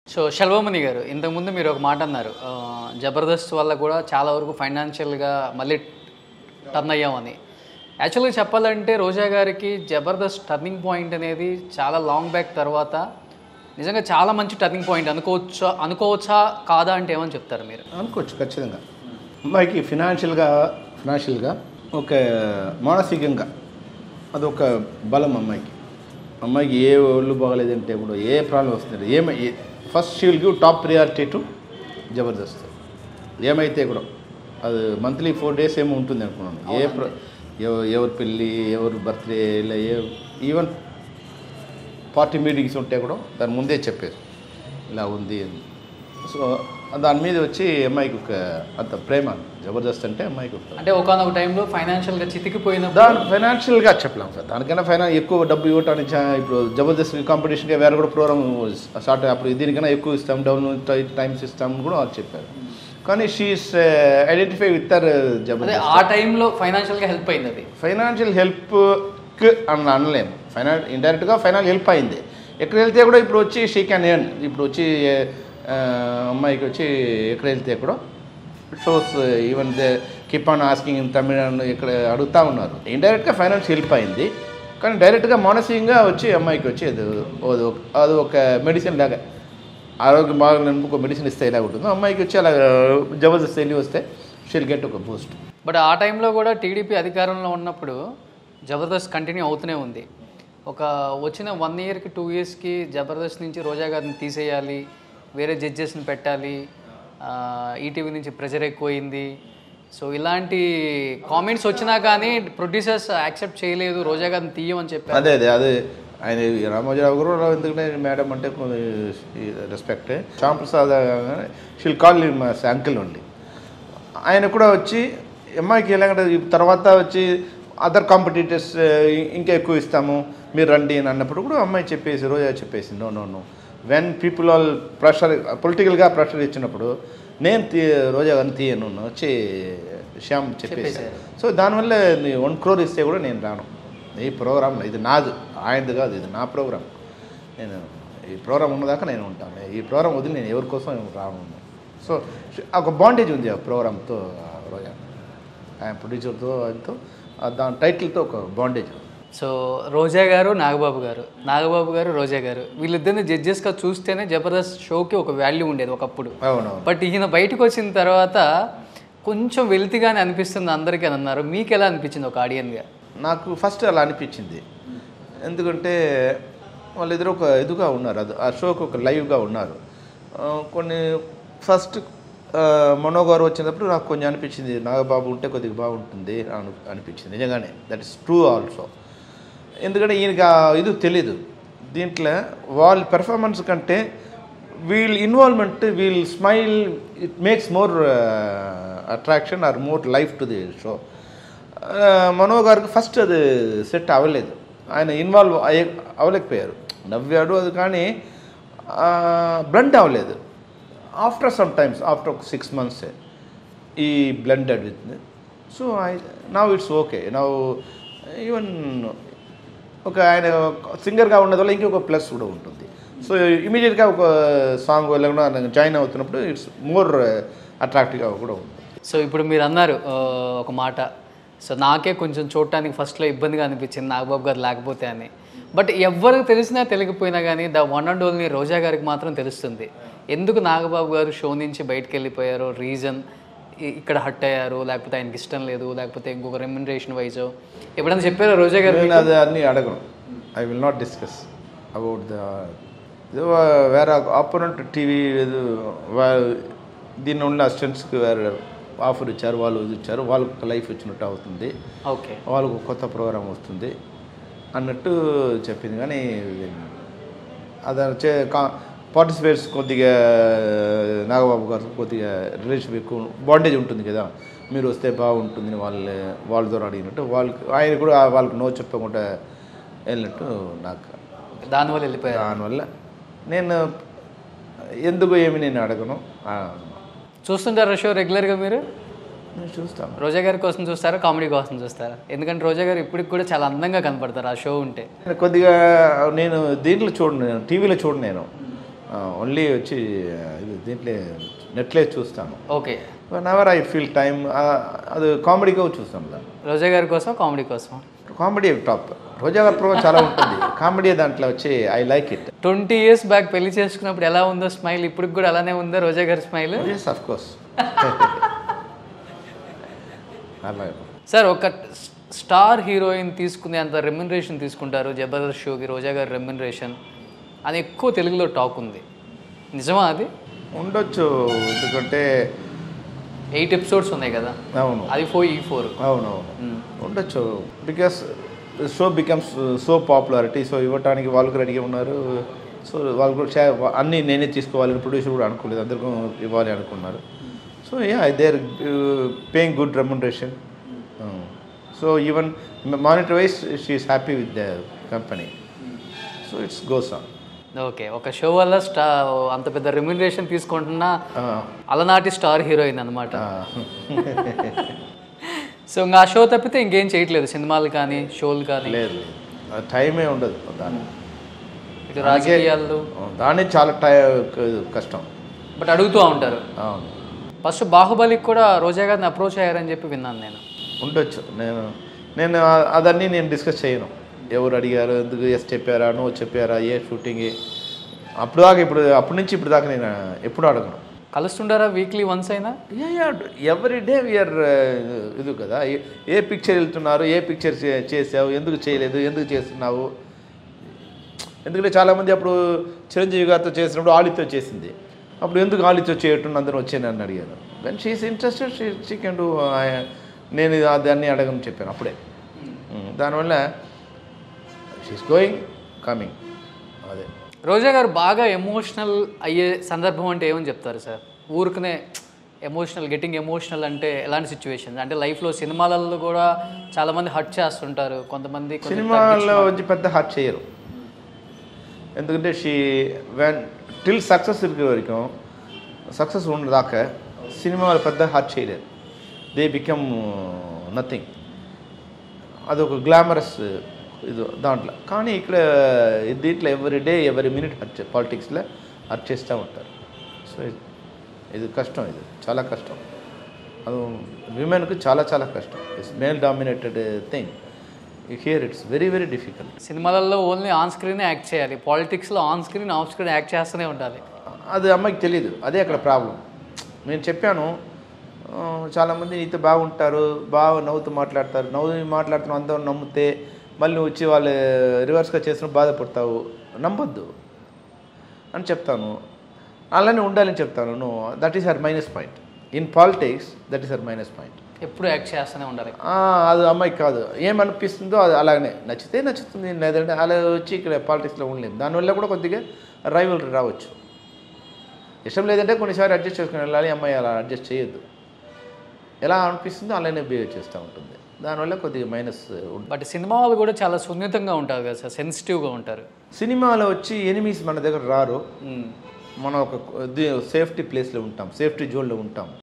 So శల్వమణి గారు ఇంతకుముందు మీరు ఒక మాట అన్నారు ఆ, జబర్దస్త్ వల్ల కూడా చాలా వరకు ఫైనాన్షియల్గా మళ్ళీ టర్న్ అయ్యామని యాక్చువల్గా చెప్పాలంటే రోజా గారికి జబర్దస్త్ టర్నింగ్ పాయింట్ అనేది చాలా లాంగ్ బ్యాక్ తర్వాత నిజంగా చాలా మంచి టర్నింగ్ పాయింట్ అనుకోవచ్చా అనుకోవచ్చా కాదా అంటే ఏమని చెప్తారు మీరు అనుకోవచ్చు ఖచ్చితంగా అమ్మాయికి ఫినాన్షియల్గా ఫినాన్షియల్గా ఒక మానసికంగా అదొక బలం అమ్మాయికి అమ్మాయికి ఏ ఒళ్ళు బాగలేదంటే కూడా ఏ ప్రాబ్లం వస్తుంది ఏమై first she will give top priority to Jabardasth ఏమైతే కూడా అది మంత్లీ ఫోర్ డేస్ ఏమో ఉంటుంది అనుకున్నాను ఏ ప్ర- ఎవ- ఎవరి పెళ్ళి ఎవరి బర్త్డే ఇలా ఏ ఈవెన్ పార్టీ మీటింగ్స్ ఉంటే కూడా దాని ముందే చెప్పారు ఇలా ఉంది అని సో దాని మీద వచ్చి అమ్మాయికి ఒక అంత ప్రేమ జబర్దస్త్ అంటే అమ్మాయికి ఒక అంటే ఒకనొక టైంలో ఫైనాన్షియల్గా చితికిపోయినప్పుడు దాని ఫైనాన్షియల్గా చెప్పలేం సార్ దానికైనా ఫైనాన్స్ ఎక్కువ డబ్బు ఇవ్వటానికి చా- ఇప్పుడు జబర్దస్త్ కాంపిటీషన్గా వేరే కూడా ప్రోగ్రామ్ స్టార్ట్ అప్పుడు దీనికన్నా ఎక్కువ ఇస్తాం డౌన్ టైమ్స్ ఇస్తాం కూడా వాళ్ళు చెప్పారు కానీ షీఈస్ ఐడెంటిఫై విత్ దర్ అదే జబర్దస్త్ ఆ టైంలో ఫైనాన్షియల్గా హెల్ప్ అయింది అది ఫైనాన్షియల్ హెల్ప్ అని అనలేము ఫైనాన్ ఇండైరెక్ట్గా ఫైనాన్స్ హెల్ప్ అయింది ఎక్కడ వెళ్తే కూడా ఇప్పుడు వచ్చి షీ క్యాన్ ఎర్న్ ఇప్పుడు వచ్చి ఆ, అమ్మాయికి వచ్చి ఎక్కడ వెళ్తే కూడా shows even they keep on asking in తమిళ ఇక్కడ అడుగుతూ ఉన్నారు ఇండైరెక్ట్గా ఫైనాన్స్ హెల్ప్ అయింది కానీ డైరెక్ట్గా మానసికంగా వచ్చి అమ్మాయికి వచ్చి అది అది ఒక- అది ఒక మెడిసిన్ లాగా ఆరోగ్యం బాగా ఒక మెడిసిన్ ఇస్తే ఎలా ఉంటుందో అమ్మాయికి వచ్చి అలా జబర్దస్త్ వెళ్ళి వస్తే షీల్ గెట్ ఒక బూస్ట్ బట్ ఆ టైంలో కూడా టీడీపీ అధికారంలో ఉన్నప్పుడు జబర్దస్త్ కంటిన్యూ అవుతూనే ఉంది ఒక వచ్చిన వన్ ఇయర్కి టూ ఇయర్స్కి జబర్దస్త్ నుంచి రోజా గారిని తీసేయాలి వేరే జడ్జెస్ని పెట్టాలి ఆ, ఈటీవీ నుంచి ప్రెజర్ ఎక్కువైంది సో ఇలాంటి కామెంట్స్ వచ్చినా కానీ ప్రొడ్యూసర్స్ యాక్సెప్ట్ చేయలేదు రోజా గారిని తీయమని చెప్పారు అదే అదే అదే ఆయన రామోజీరావు గారు ఎందుకంటే మేడం అంటే respect Shyamaprasad she'll call uncle ఉండి ఆయన కూడా వచ్చి అమ్మాయికి ఎలాగంటే ఈ తర్వాత వచ్చి అదర్ కాంపిటీటర్స్ ఇంకా ఎక్కువ ఇస్తాము మీరు రండి అని అన్నప్పుడు కూడా అమ్మాయి చెప్పేసి రోజా చెప్పేసి no no no when people all pressure పొలిటికల్గా ప్రెషర్ ఇచ్చినప్పుడు నేను తీ రోజా గారిని తీయను అని వచ్చి శ్యామ్ చెప్పేసి సో దానివల్ల వన్ క్రోర్ ఇస్తే కూడా నేను రాను ఈ ప్రోగ్రామ్ ఇది నాది ఆయనది కాదు ఇది నా ప్రోగ్రామ్ నేను ఈ ప్రోగ్రామ్ ఉన్నదాకా నేను ఉంటాను ఈ ప్రోగ్రామ్ వదిలి నేను ఎవరి కోసం రాను సో ఒక బాండేజ్ ఉంది ఆ ప్రోగ్రామ్తో రోజా ఆయన ప్రొడ్యూసర్తో ఆయనతో ఆ దాని టైటిల్తో ఒక బాండేజ్ సో రోజా గారు నాగబాబు గారు నాగబాబు గారు రోజా గారు వీళ్ళిద్దరిని జడ్జెస్గా చూస్తేనే జబర్దస్త్ షోకి ఒక వాల్యూ ఉండేది ఒకప్పుడు అవునవును బట్ ఈయన బయటకు వచ్చిన తర్వాత కొంచెం వెల్తిగానే అనిపిస్తుంది అందరికీ అని అన్నారు మీకు ఎలా అనిపించింది ఒక ఆడియన్గా నాకు ఫస్ట్ అలా అనిపించింది ఎందుకంటే వాళ్ళిద్దరు ఒక ఇదిగా ఉన్నారు అది ఆ షోకి ఒక లైవ్గా ఉన్నారు ఆ, కొన్ని ఫస్ట్ మనో గారు వచ్చినప్పుడు నాకు కొంచెం అనిపించింది నాగబాబు ఉంటే కొద్దిగా బాగుంటుంది అను అనిపించింది నిజంగానే దట్ ఇస్ ట్రూ ఆల్సో ఎందుకంటే ఈయనకి ఆ ఇది తెలీదు దీంట్లో వాళ్ళ పెర్ఫార్మెన్స్ కంటే వీళ్ళ involvement we'll smile it makes more attraction or more life to the show Mano గారికి ఫస్ట్ అది సెట్ అవ్వలేదు ఆయన ఇన్వాల్వ్ అయ్యే అవ్వలేకపోయారు నవ్వాడు అది కానీ బ్లండ్ అవ్వలేదు ఆఫ్టర్ సమ్ టైమ్స్ ఆఫ్టర్ ఒక six months he blended with so I now it's okay now even ఒక ఆయన సింగర్గా ఉన్నది వల్ల ఇంకొక ప్లస్ కూడా ఉంటుంది సో ఇమీడియట్గా ఒక సాంగ్ వల్ల జాయిన్ అవుతున్నప్పుడు ఇట్స్ మోర్ అట్రాక్టివ్గా కూడా ఉంటుంది సో ఇప్పుడు మీరు అన్నారు ఆ, ఒక మాట సో నాకే కొంచెం చూడటానికి ఫస్ట్లో ఇబ్బందిగా అనిపించింది నాగబాబు గారు లేకపోతే అని బట్ ఎవరికి తెలిసినా తెలియకపోయినా కానీ the one and only Roja గారికి మాత్రం తెలుస్తుంది ఎందుకు నాగబాబు గారు షో నుంచి బయటకు వెళ్ళిపోయారో రీజన్ ఇక్కడ హట్ అయ్యారు లేకపోతే ఆయనకి ఇష్టం లేదు లేకపోతే ఇంకొక రెమ్యునరేషన్ వైజో ఎప్పుడైనా చెప్పారో రోజా గారు నేను అది అన్నీ అడగను I will not discuss about the వేరే ఆపోనెంట్ టీవీ దీన్ని ఉన్న అసిస్టెంట్స్కి వేరే ఆఫర్ ఇచ్చారు వాళ్ళు ఇది ఇచ్చారు వాళ్ళకి ఒక లైఫ్ వచ్చినట్టు అవుతుంది ఓకే వాళ్ళకు ఒక కొత్త ప్రోగ్రామ్ వస్తుంది అన్నట్టు చెప్పింది కానీ అది చే పార్టిసిపేట్స్ కొద్దిగా నాగబాబు గారు కొద్దిగా రిలేషన్ ఎక్కువ బాండేజ్ ఉంటుంది కదా మీరు వస్తే బాగుంటుంది వాళ్ళ వాళ్ళ ద్వారా అడిగినట్టు వాళ్ళకి ఆయన కూడా వాళ్ళకి నో చెప్పకుండా వెళ్ళినట్టు నాకు దానివల్ల వెళ్ళిపోయారు దానివల్ల నేను ఎందుకు ఏమి నేను అడగను ఆ, చూస్తుంటారా షో రెగ్యులర్గా మీరు నేను చూస్తాను రోజా గారి కోసం చూస్తారా కామెడీ కోసం చూస్తారా ఎందుకంటే రోజా గారు ఇప్పటికి కూడా చాలా అందంగా కనపడతారు ఆ షో ఉంటే కొద్దిగా నేను దీంట్లో చూడను నేను టీవీలో చూడను నేను ఓన్లీ వచ్చి ఇది దీంట్లో నెట్లే చూస్తాను okay one hour I feel time అది కామెడీగా చూస్తాం దాన్ని రోజా గారి కోసం కామెడీ కోసం కామెడీ టాప్ రోజా గారి ప్రోగ్రామ్ చాలా ఉంటుంది కామెడీ దాంట్లో వచ్చి I like it twenty years back పెళ్లి చేసుకున్నప్పుడు ఎలా ఉందో స్మైల్ ఇప్పుడు కూడా అలానే ఉందా రోజా గారి స్మైల్ ఎస్ అఫ్ కోర్స్ అలా సార్ ఒక స్టార్ హీరోయిన్ తీసుకునే అంత రెమ్యునరేషన్ తీసుకుంటారు జబర్దస్త్ షోకి రోజా గారి రెమ్యునరేషన్ అని ఎక్కువ తెలుగులో టాక్ ఉంది నిజమా అది ఉండొచ్చు ఎందుకంటే ఎయిట్ ఎపిసోడ్స్ ఉన్నాయి కదా అవును అది ఫోర్ ఈ ఫోర్ అవునవును ఉండొచ్చు because show becomes so popularity so ఇవ్వటానికి వాళ్ళు కూడా రెడీగా ఉన్నారు సో వాళ్ళు కూడా చే- అన్నీ నేనే తీసుకోవాలి ప్రొడ్యూసర్ కూడా అనుకోలేదు అందరికీ ఇవ్వాలి అనుకున్నారు so yeah they are paying good remuneration so even monitor wise she's happy with the company so it's goes on okay ఒక షో వల్ల స్టా అంత పెద్ద రెమ్యునరేషన్ తీసుకుంటున్న అలనాటి స్టార్ హీరోయిన్ అనమాట సో ఇంకా ఆ షో తప్పితే ఇంకేం చేయట్లేదు సినిమాలు కానీ షోలు కానీ లేదు టైమే ఉండదు దాన్ని ఇటు రాజకీయాలు దాన్ని చాలా టై కష్టం బట్ అడుగుతూ ఉంటారు అవును ఫస్ట్ బాహుబలికి కూడా రోజా గారిని అప్రోచ్ అయ్యారని చెప్పి విన్నాను నేను ఉండొచ్చు నేను నేను ఆ- అదన్నీ నేను డిస్కస్ చేయను ఎవరు అడిగారు ఎందుకు ఎస్ చెప్పారా నువ్వు చెప్పారా ఏ షూటింగ్ అప్పుడు దాకా ఇప్పుడు అప్పటి నుంచి ఇప్పుడు దాకా నేను ఎప్పుడు అడగను కలుస్తుంటారా వీక్లీ వన్స్ అయినా ఎవ్రీ డే వీఆర్ ఇది కదా ఏ- ఏ పిక్చర్ వెళ్తున్నారు ఏ పిక్చర్ చేసావు ఎందుకు చేయలేదు ఎందుకు చేస్తున్నావు ఎందుకంటే చాలామంది అప్పుడు చిరంజీవి గారితో చేసినప్పుడు ఆలితో చేసింది అప్పుడు ఎందుకు ఆలితో చేయటం అందరూ వచ్చాను అని అడిగారు కానీ she's interested she she can do నేను ఇది- దాన్ని అడగని చెప్పాను అప్పుడే Mm, దానివల్ల షీఈస్ గోయింగ్ కమింగ్ అదే రోజా గారు బాగా ఎమోషనల్ అయ్యే సందర్భం అంటే ఏమని చెప్తారు సార్ ఊరికనే ఎమోషనల్ గెట్టింగ్ ఎమోషనల్ అంటే ఎలాంటి సిచ్యువేషన్ అంటే లైఫ్లో సినిమాలలో కూడా చాలామంది హర్ట్ చేస్తుంటారు కొంతమంది కొంచెం సినిమాలో వచ్చి పెద్ద హార్ట్ చేయరు ఎందుకంటే షీ వెన్ టిల్ సక్సెస్ ఇరికే వరకు సక్సెస్ ఉన్నదాకా సినిమాలు పెద్ద హార్ట్ చేయలేరు దే బికమ్ నథింగ్ అదొక గ్లామరస్ ఇది దాంట్లో కానీ ఇక్కడ దీంట్లో ఎవరి డే ఎవరి మినిట్ హర్ట్ పాలిటిక్స్లో హర్ట్ చేస్తూ ఉంటారు సో ఇది కష్టం ఇది చాలా కష్టం అది విమెన్కి చాలా చాలా కష్టం it's male dominated thing here it's very very difficult సినిమాలలో ఓన్లీ ఆన్ స్క్రీనే యాక్ట్ చేయాలి పాలిటిక్స్లో on screen off screen act చేస్తూనే ఉండాలి అది అమ్మాయికి తెలియదు అదే అక్కడ ప్రాబ్లం నేను చెప్పాను ఆ, చాలామంది నీతో బాగుంటారు బాగా నవ్వుతూ మాట్లాడతారు నవ్వు మాట్లాడుతున్న అందరూ నమ్మితే మళ్ళీ నువ్వు వచ్చి వాళ్ళు రివర్స్గా చేసిన బాధపడతావు నమ్మొద్దు అని చెప్తాను అలానే ఉండాలని చెప్తాను no that is her minus point in politics that is her minus point ఎప్పుడు యాక్ట్ చేస్తూనే ఉండాలి అది అమ్మాయికి కాదు ఏమనిపిస్తుందో అది అలాగనే నచ్చితే నచ్చుతుంది లేదంటే అలా వచ్చి ఇక్కడ పాలిటిక్స్లో ఉండలేము దానివల్ల కూడా కొద్దిగా రైవల్ రావచ్చు ఇష్టం లేదంటే కొన్నిసార్లు అడ్జస్ట్ చేసుకుని వెళ్ళాలి అమ్మాయి అలా అడ్జస్ట్ చేయొద్దు ఎలా అనిపిస్తుందో అలానే బిహేవ్ చేస్తూ ఉంటుంది దానివల్ల కొద్దిగా మైనస్ ఉంటుంది బట్ సినిమా వాళ్ళు కూడా చాలా సున్నితంగా ఉంటారు కదా సార్ సెన్సిటివ్గా ఉంటారు సినిమాలో వచ్చి ఎనిమీస్ మన దగ్గర రారు మ్మ్. మనం ఒక సేఫ్టీ ప్లేస్లో ఉంటాం సేఫ్టీ జోన్లో ఉంటాం